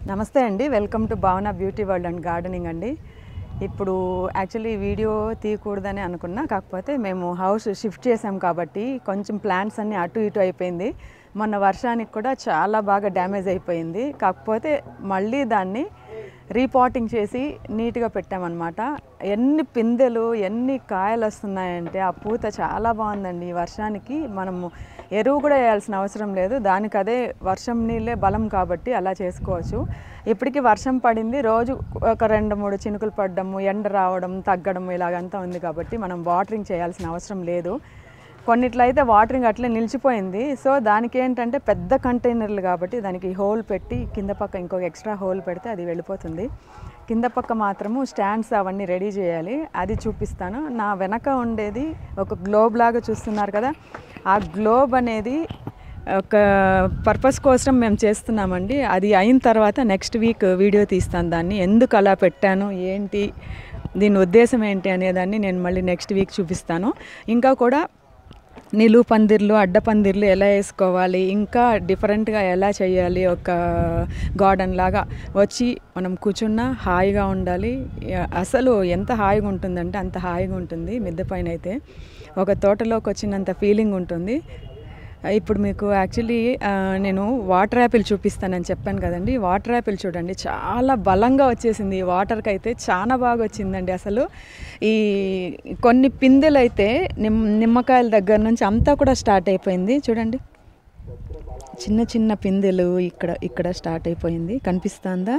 నమస్తే అండి welcome to Bhavana beauty world and gardening అండి ఇప్పుడు యాక్చువల్లీ వీడియో తీయకూడదని అనుకున్నా కాకపోతే మేము హౌస్ షిఫ్ట్ చేసాం కాబట్టి కొంచెం ప్లాంట్స్ అన్నీ అటు ఇటు అయిపోయింది మొన్న వర్షానికి కూడా చాలా బాగా డ్యామేజ్ అయిపోయింది కాకపోతే మళ్ళీ దాన్ని రీపాటింగ్ చేసి నీట్గా పెట్టామన్నమాట ఎన్ని పిందెలు ఎన్ని కాయలు వస్తున్నాయంటే ఆ పూత చాలా బాగుందండి ఈ వర్షానికి మనము ఎరువు కూడా వేయాల్సిన అవసరం లేదు దానికి అదే వర్షం నీళ్ళే బలం కాబట్టి అలా చేసుకోవచ్చు ఇప్పటికి వర్షం పడింది రోజు ఒక రెండు మూడు చినుకులు పడ్డము ఎండ రావడం తగ్గడం ఇలాగంతా ఉంది కాబట్టి మనం వాటరింగ్ చేయాల్సిన అవసరం లేదు కొన్నిట్లో అయితే వాటరింగ్ అట్లే నిలిచిపోయింది సో దానికి ఏంటంటే పెద్ద కంటైనర్లు కాబట్టి దానికి హోల్ పెట్టి కింద పక్క ఇంకొక ఎక్స్ట్రా హోల్ పెడితే అది వెళ్ళిపోతుంది కింద పక్క మాత్రము స్టాండ్స్ అవన్నీ రెడీ చేయాలి అది చూపిస్తాను నా వెనక ఉండేది ఒక గ్లోబ్ లాగా చూస్తున్నారు కదా ఆ గ్లోబ్ అనేది ఒక పర్పస్ కోసం మేము చేస్తున్నామండి అది అయిన తర్వాత నెక్స్ట్ వీక్ వీడియో తీస్తాను దాన్ని ఎందుకు అలా పెట్టాను ఏంటి దీని ఉద్దేశం ఏంటి అనేదాన్ని నేను మళ్ళీ నెక్స్ట్ వీక్ చూపిస్తాను ఇంకా కూడా నిలువు పందిర్లు అడ్డ పందిర్లు ఎలా వేసుకోవాలి ఇంకా డిఫరెంట్గా ఎలా చేయాలి ఒక గార్డెన్ లాగా వచ్చి మనం కూర్చున్నా హాయిగా ఉండాలి అసలు ఎంత హాయిగా ఉంటుందంటే అంత హాయిగా ఉంటుంది మిద్దె పైన అయితే ఒక తోటలోకి వచ్చినంత ఫీలింగ్ ఉంటుంది ఇప్పుడు మీకు యాక్చువల్లీ నేను వాటర్ యాపిల్ చూపిస్తానని చెప్పాను కదండి వాటర్ యాపిల్ చూడండి చాలా బలంగా వచ్చేసింది ఈ వాటర్కి అయితే చాలా బాగా వచ్చిందండి అసలు ఈ కొన్ని పిందెలు అయితే నిమ్ నిమ్మకాయల దగ్గర నుంచి అంతా కూడా స్టార్ట్ అయిపోయింది చూడండి చిన్న చిన్న పిందెలు ఇక్కడ ఇక్కడ స్టార్ట్ అయిపోయింది కనిపిస్తుందా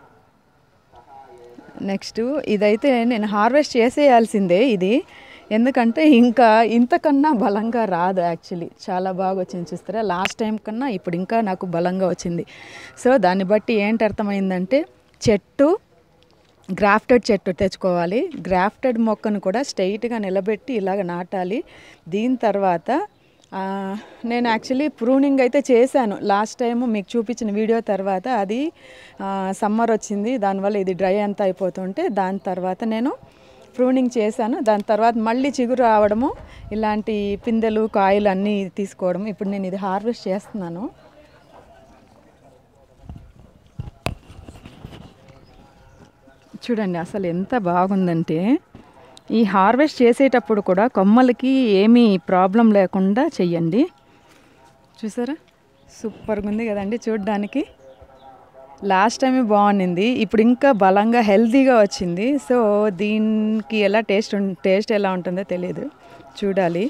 నెక్స్ట్ ఇదైతే నేను హార్వెస్ట్ చేసేయాల్సిందే ఇది ఎందుకంటే ఇంకా ఇంతకన్నా బలంగా రాదు యాక్చువల్లీ చాలా బాగా వచ్చింది చూస్తారా లాస్ట్ టైం కన్నా ఇప్పుడు ఇంకా నాకు బలంగా వచ్చింది సో దాన్ని బట్టి ఏంటి అర్థమైందంటే చెట్టు గ్రాఫ్టెడ్ చెట్టు తెచ్చుకోవాలి గ్రాఫ్టెడ్ మొక్కను కూడా స్ట్రైట్గా నిలబెట్టి ఇలాగ నాటాలి దీని తర్వాత నేను యాక్చువల్లీ ప్రూనింగ్ అయితే చేశాను లాస్ట్ టైము మీకు చూపించిన వీడియో తర్వాత అది సమ్మర్ వచ్చింది దానివల్ల ఇది డ్రై అంతా అయిపోతుంటే దాని తర్వాత నేను ప్రూనింగ్ చేశాను దాని తర్వాత మళ్ళీ చిగురు రావడము ఇలాంటి పిందెలు కాయలు అన్నీ తీసుకోవడం ఇప్పుడు నేను ఇది హార్వెస్ట్ చేస్తున్నాను చూడండి అసలు ఎంత బాగుందంటే ఈ హార్వెస్ట్ చేసేటప్పుడు కూడా కొమ్మలకి ఏమీ ప్రాబ్లం లేకుండా చెయ్యండి చూసారా సూపర్గా ఉంది కదండి చూడడానికి లాస్ట్ టైమే బాగుండింది ఇప్పుడు ఇంకా బలంగా హెల్తీగా వచ్చింది సో దీనికి ఎలా టేస్ట్ టేస్ట్ ఎలా ఉంటుందో తెలియదు చూడాలి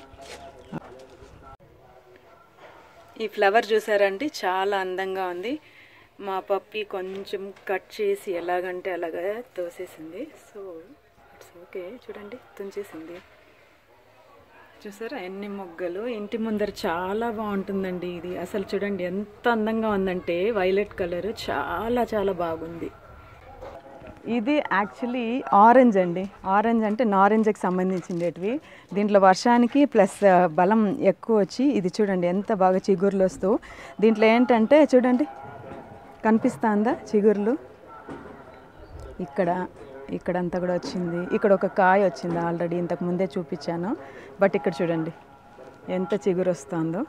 ఈ ఫ్లవర్ చూసారండి చాలా అందంగా ఉంది మా పప్పి కొంచెం కట్ చేసి ఎలాగంటే అలాగా తోసేసింది సో ఇట్స్ ఓకే చూడండి తుంచేసింది చూసారా ఎన్ని మొగ్గలు ఇంటి ముందర చాలా బాగుంటుందండి ఇది అసలు చూడండి ఎంత అందంగా ఉందంటే వైలెట్ కలర్ చాలా చాలా బాగుంది ఇది యాక్చువల్లీ ఆరెంజ్ అండి ఆరెంజ్ అంటే నారెంజ్కి సంబంధించినవి దీంట్లో వర్షానికి ప్లస్ బలం ఎక్కువ వచ్చి ఇది చూడండి ఎంత బాగా చిగుర్లు వస్తూ దీంట్లో ఏంటంటే చూడండి కనిపిస్తుందా చిగుర్లు ఇక్కడ ఇక్కడ అంతా కూడా వచ్చింది ఇక్కడ ఒక కాయ వచ్చింది ఆల్రెడీ ఇంతకు ముందే చూపించాను బట్ ఇక్కడ చూడండి ఎంత చిగురు వస్తుందో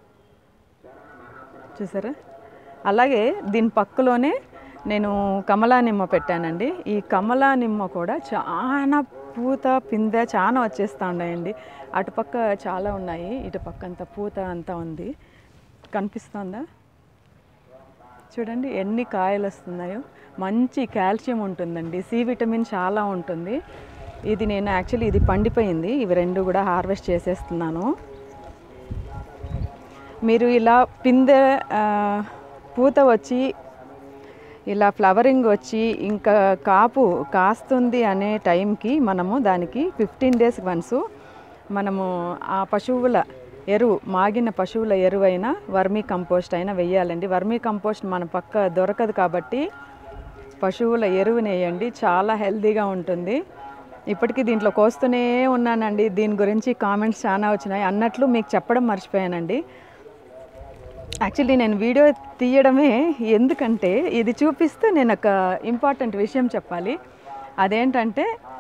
చూసారా అలాగే దీని పక్కలోనే నేను కమలా నిమ్మ పెట్టానండి ఈ కమలా నిమ్మ కూడా చాలా పూత పిందె చాలా వచ్చేస్తూ ఉన్నాయండి అటుపక్క చాలా ఉన్నాయి ఇటు పక్క అంతా పూత అంతా ఉంది కనిపిస్తుందా చూడండి ఎన్ని కాయలు వస్తున్నాయో మంచి కాల్షియం ఉంటుందండి సి విటమిన్ చాలా ఉంటుంది ఇది నేను యాక్చువల్లీ ఇది పండిపోయింది ఇవి రెండు కూడా హార్వెస్ట్ చేసేస్తున్నాను మీరు ఇలా పిందె పూత వచ్చి ఇలా ఫ్లవరింగ్ వచ్చి ఇంకా కాపు కాస్తుంది అనే టైంకి మనము దానికి ఫిఫ్టీన్ డేస్ వన్స్ మనము ఆ పశువుల ఎరువు మాగిన పశువుల ఎరువైనా వర్మీ కంపోస్ట్ అయినా వెయ్యాలండి వర్మీ కంపోస్ట్ మన పక్క దొరకదు కాబట్టి పశువుల ఎరువుని వేయండి చాలా హెల్తీగా ఉంటుంది ఇప్పటికీ దీంట్లో కోస్తూనే ఉన్నానండి దీని గురించి కామెంట్స్ చాలా వచ్చినాయి అన్నట్లు మీకు చెప్పడం మర్చిపోయానండి యాక్చువల్లీ నేను వీడియో తీయడమే ఎందుకంటే ఇది చూపిస్తూ నేను ఒక ఇంపార్టెంట్ విషయం చెప్పాలి అదేంటంటే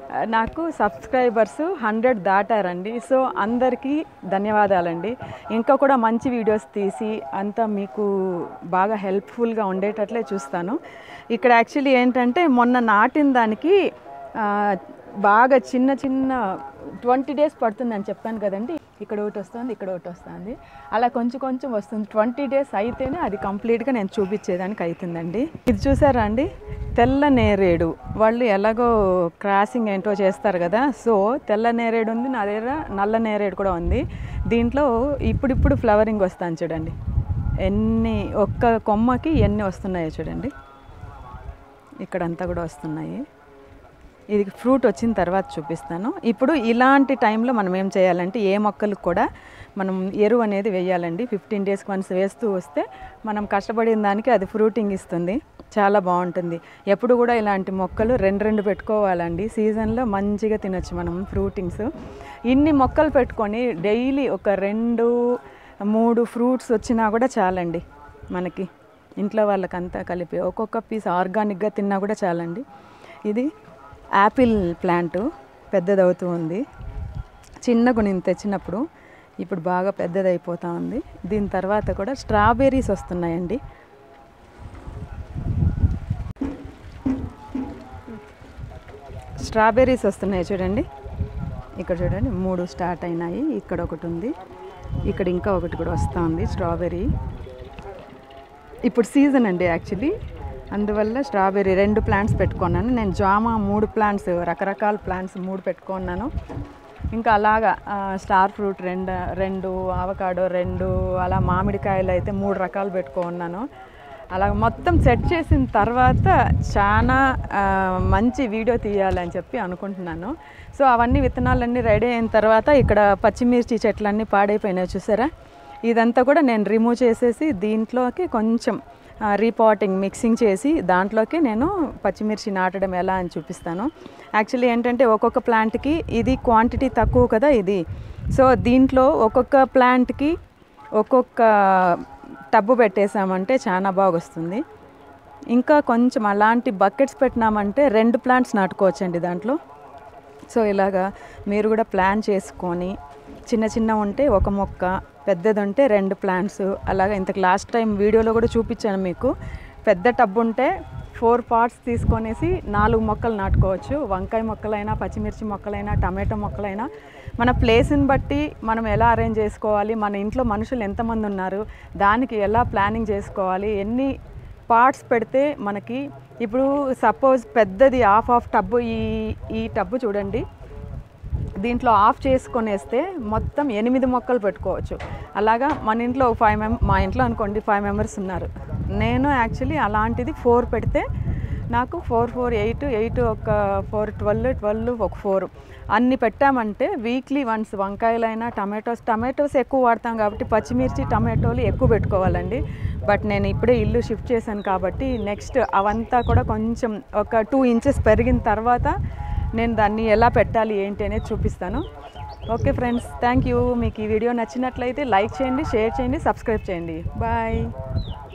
ఆ, నాకు సబ్స్క్రైబర్స్ హండ్రెడ్ దాటారండి సో అందరికీ ధన్యవాదాలండి ఇంకా కూడా మంచి వీడియోస్ తీసి అంతా మీకు బాగా హెల్ప్ఫుల్గా ఉండేటట్లే చూస్తాను ఇక్కడ యాక్చువల్లీ ఏంటంటే మొన్న నాటిన దానికి ఆ, బాగా చిన్న చిన్న ట్వంటీ డేస్ పడుతుందని చెప్పాను కదండి ఇక్కడ ఒకటి వస్తుంది ఇక్కడ ఒకటి వస్తుంది అలా కొంచెం కొంచెం వస్తుంది ట్వంటీ డేస్ అయితేనే అది కంప్లీట్గా నేను చూపించేదానికి అవుతుందండి ఇది చూసారా అండి తెల్ల నేరేడు వాళ్ళు ఎలాగో క్రాసింగ్ ఏంటో చేస్తారు కదా సో తెల్ల నేరేడు ఉంది నా దగ్గర నల్ల నేరేడు కూడా ఉంది దీంట్లో ఇప్పుడిప్పుడు ఫ్లవరింగ్ వస్తాను చూడండి ఎన్ని ఒక్క కొమ్మకి ఎన్ని వస్తున్నాయో చూడండి ఇక్కడంతా కూడా వస్తున్నాయి ఇది ఫ్రూట్ వచ్చిన తర్వాత చూపిస్తాను ఇప్పుడు ఇలాంటి టైంలో మనం ఏం చేయాలంటే ఏ మొక్కలకు కూడా మనం ఎరువు అనేది వేయాలండి ఫిఫ్టీన్ డేస్కి వన్స్ వేస్తూ వస్తే మనం కష్టపడిన దానికి అది ఫ్రూటింగ్ ఇస్తుంది చాలా బాగుంటుంది ఎప్పుడు కూడా ఇలాంటి మొక్కలు రెండు రెండు పెట్టుకోవాలండి సీజన్లో మంచిగా తినొచ్చు మనం ఫ్రూటింగ్స్ ఇన్ని మొక్కలు పెట్టుకొని డైలీ ఒక రెండు మూడు ఫ్రూట్స్ వచ్చినా కూడా చాలండి మనకి ఇంట్లో వాళ్ళకంతా కలిపి ఒక్కొక్క పీస్ ఆర్గానిక్గా తిన్నా కూడా చాలండి ఇది యాపిల్ ప్లాంట్ పెద్దదవుతూ ఉంది చిన్నగా నేను తెచ్చినప్పుడు ఇప్పుడు బాగా పెద్దదైపోతూ ఉంది దీని తర్వాత కూడా స్ట్రాబెర్రీస్ వస్తున్నాయండి స్ట్రాబెర్రీస్ వస్తున్నాయి చూడండి ఇక్కడ చూడండి మూడు స్టార్ట్ అయినాయి ఇక్కడ ఒకటి ఉంది ఇక్కడ ఇంకా ఒకటి కూడా వస్తూ ఉంది స్ట్రాబెర్రీ ఇప్పుడు సీజన్ అండి యాక్చువల్లీ అందువల్ల స్ట్రాబెర్రీ రెండు ప్లాంట్స్ పెట్టుకున్నాను నేను జామ మూడు ప్లాంట్స్ రకరకాల ప్లాంట్స్ మూడు పెట్టుకున్నాను ఇంకా అలాగా ఆ, స్టార్ ఫ్రూట్ రెండు రెండు ఆవకాడో రెండు అలా మామిడికాయలు అయితే మూడు రకాలు పెట్టుకున్నాను అలా మొత్తం సెట్ చేసిన తర్వాత చాలా ఆ, మంచి వీడియో తీయాలని చెప్పి అనుకుంటున్నాను సో అవన్నీ విత్తనాలన్నీ రెడీ అయిన తర్వాత ఇక్కడ పచ్చిమిర్చి చెట్లన్నీ పాడైపోయినాయి చూసారా ఇదంతా కూడా నేను రిమూవ్ చేసేసి దీంట్లోకి కొంచెం రీపాటింగ్ మిక్సింగ్ చేసి దాంట్లోకి నేను పచ్చిమిర్చి నాటడం ఎలా అని చూపిస్తాను యాక్చువల్లీ ఏంటంటే ఒక్కొక్క ప్లాంట్కి ఇది క్వాంటిటీ తక్కువ కదా ఇది సో దీంట్లో ఒక్కొక్క ప్లాంట్కి ఒక్కొక్క టబ్బు పెట్టేసామంటే చాలా బాగా వస్తుంది ఇంకా కొంచెం అలాంటి బకెట్స్ పెట్టినామంటే రెండు ప్లాంట్స్ నాటుకోవచ్చండి దాంట్లో సో ఇలాగా మీరు కూడా ప్లాన్ చేసుకొని చిన్న చిన్న ఉంటే ఒక మొక్క పెద్దది ఉంటే రెండు ప్లాంట్స్ అలాగా ఇంతకు లాస్ట్ టైం వీడియోలో కూడా చూపించాను మీకు పెద్ద టబ్ ఉంటే ఫోర్ పార్ట్స్ తీసుకొనేసి నాలుగు మొక్కలు నాటుకోవచ్చు వంకాయ మొక్కలైనా పచ్చిమిర్చి మొక్కలైనా టమాటో మొక్కలైనా మన ప్లేస్ని బట్టి మనం ఎలా అరేంజ్ చేసుకోవాలి మన ఇంట్లో మనుషులు ఎంతమంది ఉన్నారు దానికి ఎలా ప్లానింగ్ చేసుకోవాలి ఎన్ని పార్ట్స్ పెడితే మనకి ఇప్పుడు సపోజ్ పెద్దది హాఫ్ ఆఫ్ టబ్బు ఈ ఈ టబ్బు చూడండి దీంట్లో ఆఫ్ చేసుకొనేస్తే మొత్తం ఎనిమిది మొక్కలు పెట్టుకోవచ్చు అలాగా మన ఇంట్లో ఫైవ్ మెం మా ఇంట్లో అనుకోండి ఫైవ్ మెంబర్స్ ఉన్నారు నేను యాక్చువల్లీ అలాంటిది ఫోర్ పెడితే నాకు ఫోర్ ఫోర్ ఎయిట్ ఎయిట్ ఒక ఫోర్ ట్వెల్వ్ ట్వెల్వ్ ఒక ఫోర్ అన్ని పెట్టామంటే వీక్లీ వన్స్ వంకాయలైనా టమాటోస్ టమాటోస్ ఎక్కువ వాడతాం కాబట్టి పచ్చిమిర్చి టమాటోలు ఎక్కువ పెట్టుకోవాలండి బట్ నేను ఇప్పుడే ఇల్లు షిఫ్ట్ చేశాను కాబట్టి నెక్స్ట్ అవంతా కూడా కొంచెం ఒక టూ ఇంచెస్ పెరిగిన తర్వాత నేను దాన్ని ఎలా పెట్టాలి ఏంటి అనేది చూపిస్తాను ఓకే ఫ్రెండ్స్ థ్యాంక్ యూ మీకు ఈ వీడియో నచ్చినట్లయితే లైక్ చేయండి షేర్ చేయండి సబ్స్క్రైబ్ చేయండి బాయ్